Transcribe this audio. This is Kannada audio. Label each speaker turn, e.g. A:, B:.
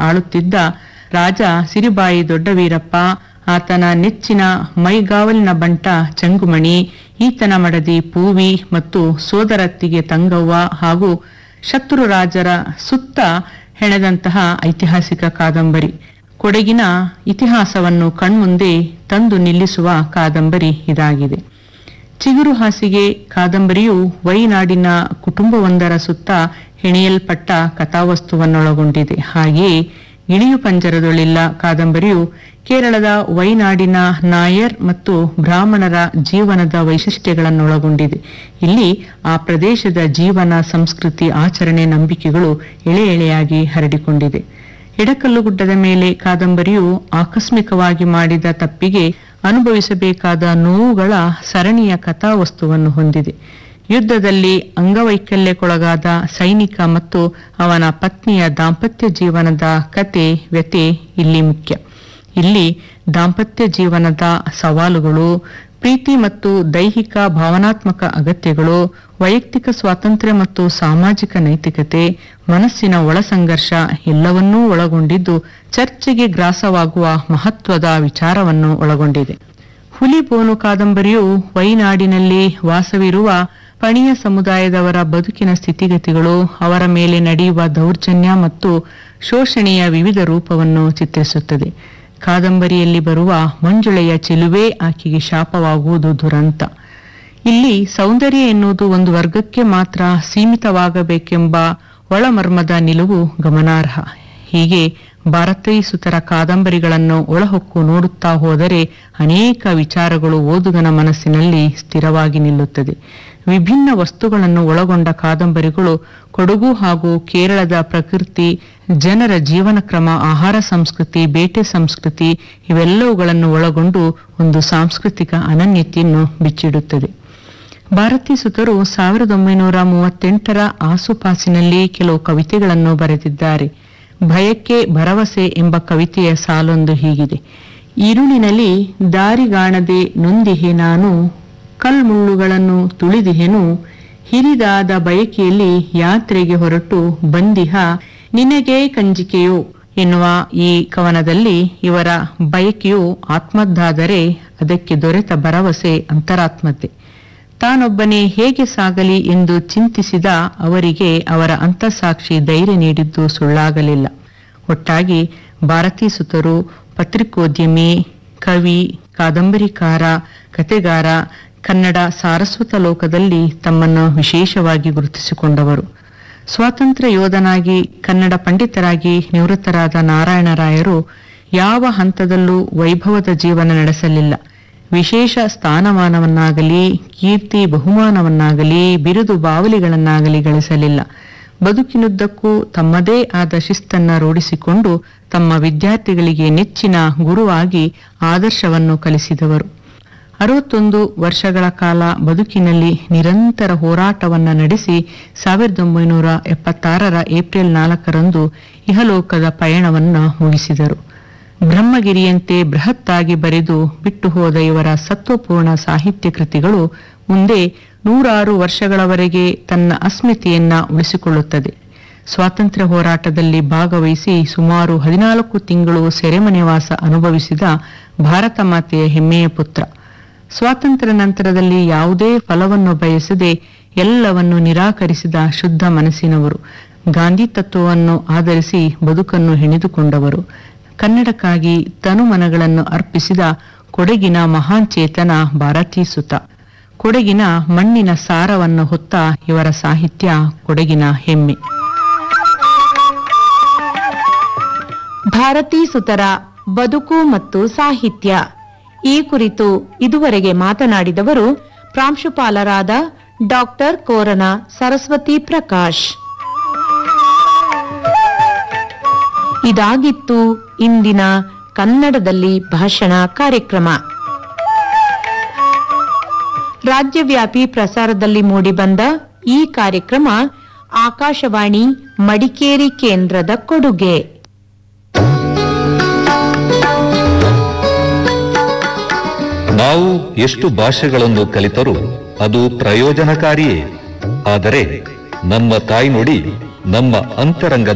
A: ಆಳುತ್ತಿದ್ದ ರಾಜ ಸಿರಿಬಾಯಿ ದೊಡ್ಡವೀರಪ್ಪ ಆತನ ನೆಚ್ಚಿನ ಮೈಗಾವಲಿನ ಬಂಟ ಚಂಗುಮಣಿ ಈತನ ಮಡದಿ ಪೂವಿ ಮತ್ತು ಸೋದರತ್ತಿಗೆ ತಂಗವ್ವ ಹಾಗೂ ಶತ್ರು ರಾಜರ ಸುತ್ತ ಹೆಣೆದಂತಹ ಐತಿಹಾಸಿಕ ಕಾದಂಬರಿ ಕೊಡಗಿನ ಇತಿಹಾಸವನ್ನು ಕಣ್ಮುಂದೆ ತಂದು ನಿಲ್ಲಿಸುವ ಕಾದಂಬರಿ ಇದಾಗಿದೆ ಚಿಗುರು ಹಾಸಿಗೆ ಕಾದಂಬರಿಯು ವೈನಾಡಿನ ಕುಟುಂಬವೊಂದರ ಸುತ್ತ ಹೆಣೆಯಲ್ಪಟ್ಟ ಕಥಾವಸ್ತುವನ್ನೊಳಗೊಂಡಿದೆ ಹಾಗೆಯೇ ಇಳಿಯು ಪಂಜರದೊಳಿಲ್ಲ ಕಾದಂಬರಿಯು ಕೇರಳದ ವೈನಾಡಿನ ನಾಯರ್ ಮತ್ತು ಬ್ರಾಹ್ಮಣರ ಜೀವನದ ವೈಶಿಷ್ಟ್ಯಗಳನ್ನೊಳಗೊಂಡಿದೆ ಇಲ್ಲಿ ಆ ಪ್ರದೇಶದ ಜೀವನ ಸಂಸ್ಕೃತಿ ಆಚರಣೆ ನಂಬಿಕೆಗಳು ಎಳೆ ಎಳೆಯಾಗಿ ಹರಡಿಕೊಂಡಿದೆ ಎಡಕಲ್ಲುಗುಡ್ಡದ ಮೇಲೆ ಕಾದಂಬರಿಯು ಆಕಸ್ಮಿಕವಾಗಿ ಮಾಡಿದ ತಪ್ಪಿಗೆ ಅನುಭವಿಸಬೇಕಾದ ನೋವುಗಳ ಸರಣಿಯ ಕಥಾವಸ್ತುವನ್ನು ಹೊಂದಿದೆ ಯುದ್ಧದಲ್ಲಿ ಅಂಗವೈಕಲ್ಯಕ್ಕೊಳಗಾದ ಸೈನಿಕ ಮತ್ತು ಅವನ ಪತ್ನಿಯ ದಾಂಪತ್ಯ ಜೀವನದ ಕತೆ ವ್ಯತೆ ಇಲ್ಲಿ ಮುಖ್ಯ ಇಲ್ಲಿ ದಾಂಪತ್ಯ ಜೀವನದ ಸವಾಲುಗಳು ಪ್ರೀತಿ ಮತ್ತು ದೈಹಿಕ ಭಾವನಾತ್ಮಕ ಅಗತ್ಯಗಳು ವೈಯಕ್ತಿಕ ಸ್ವಾತಂತ್ರ್ಯ ಮತ್ತು ಸಾಮಾಜಿಕ ನೈತಿಕತೆ ಮನಸ್ಸಿನ ಒಳಸಂಘರ್ಷ ಎಲ್ಲವನ್ನೂ ಒಳಗೊಂಡಿದ್ದು ಚರ್ಚೆಗೆ ಗ್ರಾಸವಾಗುವ ಮಹತ್ವದ ವಿಚಾರವನ್ನು ಒಳಗೊಂಡಿದೆ ಹುಲಿಬೋನು ಕಾದಂಬರಿಯು ವೈನಾಡಿನಲ್ಲಿ ವಾಸವಿರುವ ಪಣಿಯ ಸಮುದಾಯದವರ ಬದುಕಿನ ಸ್ಥಿತಿಗತಿಗಳು ಅವರ ಮೇಲೆ ನಡೆಯುವ ದೌರ್ಜನ್ಯ ಮತ್ತು ಶೋಷಣೆಯ ವಿವಿಧ ರೂಪವನ್ನು ಚಿತ್ರಿಸುತ್ತದೆ ಕಾದಂಬರಿಯಲ್ಲಿ ಬರುವ ಮಂಜುಳೆಯ ಚೆಲುವೆ ಆಕೆಗೆ ಶಾಪವಾಗುವುದು ದುರಂತ ಇಲ್ಲಿ ಸೌಂದರ್ಯ ಎನ್ನುವುದು ಒಂದು ವರ್ಗಕ್ಕೆ ಮಾತ್ರ ಸೀಮಿತವಾಗಬೇಕೆಂಬ ಒಳಮರ್ಮದ ನಿಲುವು ಗಮನಾರ್ಹ ಹೀಗೆ ಭಾರತೀಯ ಸುತರ ಕಾದಂಬರಿಗಳನ್ನು ಒಳಹೊಕ್ಕು ನೋಡುತ್ತಾ ಹೋದರೆ ಅನೇಕ ವಿಚಾರಗಳು ಓದುಗನ ಮನಸ್ಸಿನಲ್ಲಿ ಸ್ಥಿರವಾಗಿ ನಿಲ್ಲುತ್ತದೆ ವಿಭಿನ್ನ ವಸ್ತುಗಳನ್ನು ಒಳಗೊಂಡ ಕಾದಂಬರಿಗಳು ಕೊಡಗು ಹಾಗೂ ಕೇರಳದ ಪ್ರಕೃತಿ ಜನರ ಜೀವನ ಕ್ರಮ ಆಹಾರ ಸಂಸ್ಕೃತಿ ಬೇಟೆ ಸಂಸ್ಕೃತಿ ಇವೆಲ್ಲವುಗಳನ್ನು ಒಳಗೊಂಡು ಒಂದು ಸಾಂಸ್ಕೃತಿಕ ಅನನ್ಯತೆಯನ್ನು ಬಿಚ್ಚಿಡುತ್ತದೆ ಭಾರತೀ ಸುತರು ಸಾವಿರದ ಒಂಬೈನೂರ ಮೂವತ್ತೆಂಟರ ಆಸುಪಾಸಿನಲ್ಲಿ ಕೆಲವು ಕವಿತೆಗಳನ್ನು ಬರೆದಿದ್ದಾರೆ ಭಯಕ್ಕೆ ಭರವಸೆ ಎಂಬ ಕವಿತೆಯ ಸಾಲೊಂದು ಹೀಗಿದೆ ഇരുಳಿನಲ್ಲಿ ದಾರಿಗಾಣದೆ ನೊಂದಿಹೆ ನಾನು ಕಲ್ಮುಳ್ಳುಗಳನ್ನು ತುಳಿದಿಹೆನು ಹಿರಿದಾದ ಬಯಕೆಯಲ್ಲಿ ಯಾತ್ರೆಗೆ ಹೊರಟು ಬಂದಿಹ ನಿನಗೆ ಕಂಜಿಕೆಯೋ ಎನ್ನುವ ಈ ಕವನದಲ್ಲಿ ಇವರ ಬಯಕೆಯು ಆತ್ಮದ್ದಾದರೆ ಅದಕ್ಕೆ ದೊರೆತ ಭರವಸೆ ಅಂತರಾತ್ಮತೆ ತಾನೊಬ್ಬನೇ ಹೇಗೆ ಸಾಗಲಿ ಎಂದು ಚಿಂತಿಸಿದ ಅವರಿಗೆ ಅವರ ಅಂತಸಾಕ್ಷಿ ಧೈರ್ಯ ನೀಡಿದ್ದು ಸುಳ್ಳಾಗಲಿಲ್ಲ ಒಟ್ಟಾಗಿ ಭಾರತೀ ಸುತರು ಪತ್ರಿಕೋದ್ಯಮಿ ಕವಿ ಕಾದಂಬರಿಕಾರ ಕತೆಗಾರ ಕನ್ನಡ ಸಾರಸ್ವತ ಲೋಕದಲ್ಲಿ ತಮ್ಮನ್ನು ವಿಶೇಷವಾಗಿ ಗುರುತಿಸಿಕೊಂಡವರು ಸ್ವಾತಂತ್ರ್ಯ ಯೋಧನಾಗಿ ಕನ್ನಡ ಪಂಡಿತರಾಗಿ ನಿವೃತ್ತರಾದ ನಾರಾಯಣರಾಯರು ಯಾವ ಹಂತದಲ್ಲೂ ವೈಭವದ ಜೀವನ ನಡೆಸಲಿಲ್ಲ ವಿಶೇಷ ಸ್ಥಾನಮಾನವನ್ನಾಗಲಿ ಕೀರ್ತಿ ಬಹುಮಾನವನ್ನಾಗಲಿ ಬಿರುದು ಬಾವಲಿಗಳನ್ನಾಗಲಿ ಗಳಿಸಲಿಲ್ಲ ಬದುಕಿನುದ್ದಕ್ಕೂ ತಮ್ಮದೇ ಆದ ಶಿಸ್ತನ್ನ ರೂಢಿಸಿಕೊಂಡು ತಮ್ಮ ವಿದ್ಯಾರ್ಥಿಗಳಿಗೆ ನೆಚ್ಚಿನ ಗುರುವಾಗಿ ಆದರ್ಶವನ್ನು ಕಲಿಸಿದವರು ಅರವತ್ತೊಂದು ವರ್ಷಗಳ ಕಾಲ ಬದುಕಿನಲ್ಲಿ ನಿರಂತರ ಹೋರಾಟವನ್ನ ನಡೆಸಿ ಸಾವಿರದ ಒಂಬೈನೂರ ಎಪ್ಪತ್ತಾರರ ಏಪ್ರಿಲ್ ನಾಲ್ಕರಂದು ಇಹಲೋಕದ ಪಯಣವನ್ನ ಮುಗಿಸಿದರು ಬ್ರಹ್ಮಗಿರಿಯಂತೆ ಬೃಹತ್ತಾಗಿ ಬರೆದು ಬಿಟ್ಟು ಹೋದ ಇವರ ಸತ್ವಪೂರ್ಣ ಸಾಹಿತ್ಯ ಕೃತಿಗಳು ಮುಂದೆ ನೂರಾರು ವರ್ಷಗಳವರೆಗೆ ತನ್ನ ಅಸ್ಮಿತೆಯನ್ನ ಉಳಿಸಿಕೊಳ್ಳುತ್ತದೆ ಸ್ವಾತಂತ್ರ್ಯ ಹೋರಾಟದಲ್ಲಿ ಭಾಗವಹಿಸಿ ಸುಮಾರು ಹದಿನಾಲ್ಕು ತಿಂಗಳು ಸೆರೆಮನೆವಾಸ ಅನುಭವಿಸಿದ ಭಾರತ ಮಾತೆಯ ಹೆಮ್ಮೆಯ ಪುತ್ರ ಸ್ವಾತಂತ್ರ್ಯ ನಂತರದಲ್ಲಿ ಯಾವುದೇ ಫಲವನ್ನು ಬಯಸದೆ ಎಲ್ಲವನ್ನು ನಿರಾಕರಿಸಿದ ಶುದ್ಧ ಮನಸ್ಸಿನವರು ಗಾಂಧಿ ತತ್ವವನ್ನು ಆಧರಿಸಿ ಬದುಕನ್ನು ಹೆಣೆದುಕೊಂಡವರು ಕನ್ನಡಕ್ಕಾಗಿ ತನುಮನಗಳನ್ನು ಅರ್ಪಿಸಿದ ಕೊಡಗಿನ ಮಹಾನ್ ಚೇತನ ಭಾರತೀ ಸುತ ಕೊಡಗಿನ ಮಣ್ಣಿನ ಸಾರವನ್ನು ಹೊತ್ತ ಇವರ ಸಾಹಿತ್ಯ ಕೊಡಗಿನ ಹೆಮ್ಮೆ
B: ಭಾರತೀ ಸುತರ ಬದುಕು ಮತ್ತು ಸಾಹಿತ್ಯ ಈ ಕುರಿತು ಇದುವರೆಗೆ ಮಾತನಾಡಿದವರು ಪ್ರಾಂಶುಪಾಲರಾದ ಡಾಕ್ಟರ್ ಕೋರನ ಸರಸ್ವತಿ ಪ್ರಕಾಶ್ ಇದಾಗಿತ್ತು ಇಂದಿನ ಕನ್ನಡದಲ್ಲಿ ಭಾಷಣ ಕಾರ್ಯಕ್ರಮ ರಾಜ್ಯವ್ಯಾಪಿ ಪ್ರಸಾರದಲ್ಲಿ ಮೂಡಿಬಂದ ಈ ಕಾರ್ಯಕ್ರಮ ಆಕಾಶವಾಣಿ ಮಡಿಕೇರಿ ಕೇಂದ್ರದ ಕೊಡುಗೆ
C: ನಾವು ಎಷ್ಟು ಭಾಷೆಗಳನ್ನು ಕಲಿತರೂ ಅದು ಪ್ರಯೋಜನಕಾರಿಯೇ ಆದರೆ ನಮ್ಮ ತಾಯ್ನುಡಿ ನಮ್ಮ ಅಂತರಂಗದ